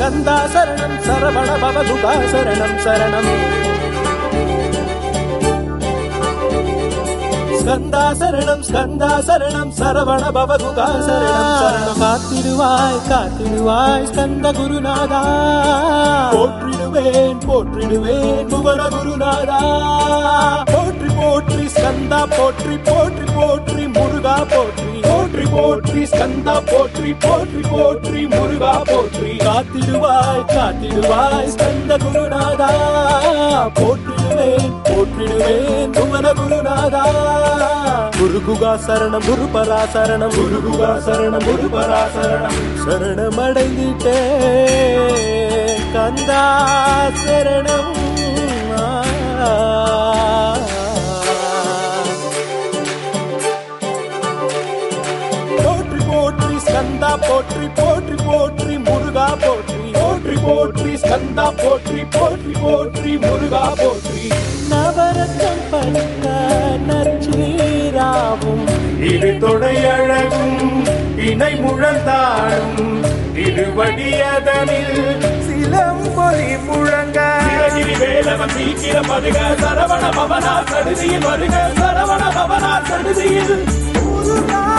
ஸ்கந்தா சரணம் சரவண பவகுகா சரணம் சரணம் ஸ்கந்தா சரணம் ஸ்கந்தா சரணம் சரவண பவகுகா சரணம் சரணம் காத்திடுவாய் காத்திடுவாய் ஸ்கந்த குருநாதா போற்றிடுவேன் போற்றிடுவேன் புவன குருநாதா போற்றி போற்றி ஸ்கந்தா போற்றி போற்றி போற்றி முருகா போற்றி போற்றி போற்றி ஸ்கந்தா போற்றி போற்றி போற்றி முருகா போற்றி காத்திடுவாய் காத்திடுவாய் ஸ்கந்த குருநாதா போற்றிடுவேன் போற்றிடுவேன் புவன குருநாதா குருகுகா சரணம் குருபரா சரணம் குருகுகா சரணம் குருபரா சரணம் சரணமடைந்திட்டே கந்தா சரணம் போற்றி போற்றி ஸ்கந்தா போற்றி போற்றி போற்றி முருகா போற்றி போற்றி போற்றி ஸ்கந்தா போற்றி போற்றி போற்றி முருகா போற்றி நவரத்தம் பட்ட நற்சீராவும் இரு தொடையழகும் இணை முழந்தாடும் திருவடியதனில் சிலம்பொலி முழங்க சிரகிரி வேலவன் சீக்கிரம் வருக சரவண பவனா சடுதியில் வருக சரவண பவனா சடுதியில் முருகா